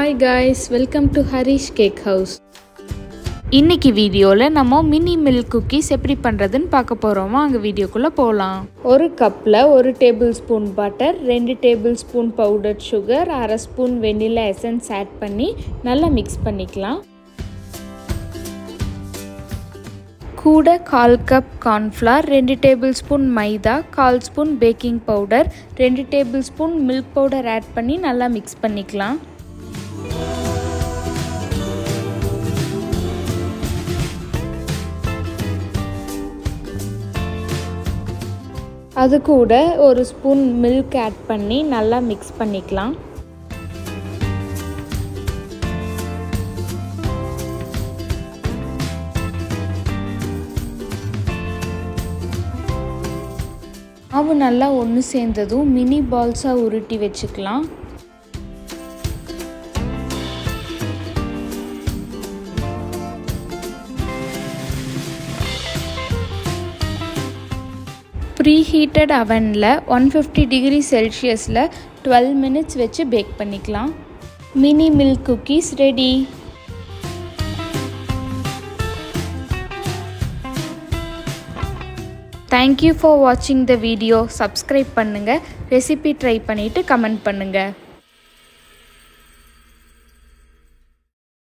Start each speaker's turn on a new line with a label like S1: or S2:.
S1: hi guys welcome to Harish cake house இன்னைக்கு வீடியோவில் நம்ம மினி மில்க் குக்கீஸ் எப்படி பண்ணுறதுன்னு பார்க்க போகிறோமா அங்கே வீடியோக்குள்ளே போகலாம் ஒரு கப்பில் ஒரு டேபிள் ஸ்பூன் பட்டர் ரெண்டு டேபிள் ஸ்பூன் பவுடர் சுகர் அரை ஸ்பூன் வெண்ணிலா எசன்ஸ் ஆட் பண்ணி நல்லா மிக்ஸ் பண்ணிக்கலாம் கூட கால் கப் கார்ன்ஃப்ளவர் ரெண்டு டேபிள் ஸ்பூன் மைதா கால் ஸ்பூன் பேக்கிங் பவுடர் ரெண்டு tablespoon milk powder add பண்ணி நல்லா மிக்ஸ் பண்ணிக்கலாம் அது கூட ஒரு ஸ்பூன் மில்க் ஆட் பண்ணி நல்லா மிக்ஸ் பண்ணிக்கலாம் மாவு நல்லா ஒன்று சேர்ந்ததும் மினி பால்ஸாக உருட்டி வச்சுக்கலாம் ப்ரீ ஹீட்டட் அவனில் ஒன் ஃபிஃப்டி டிகிரி செல்சியஸில் டுவெல் மினிட்ஸ் வச்சு பேக் பண்ணிக்கலாம் mini milk cookies ready thank you for வாட்சிங் த வீடியோ சப்ஸ்கிரைப் பண்ணுங்கள் ரெசிபி ட்ரை பண்ணிவிட்டு கமெண்ட் பண்ணுங்கள்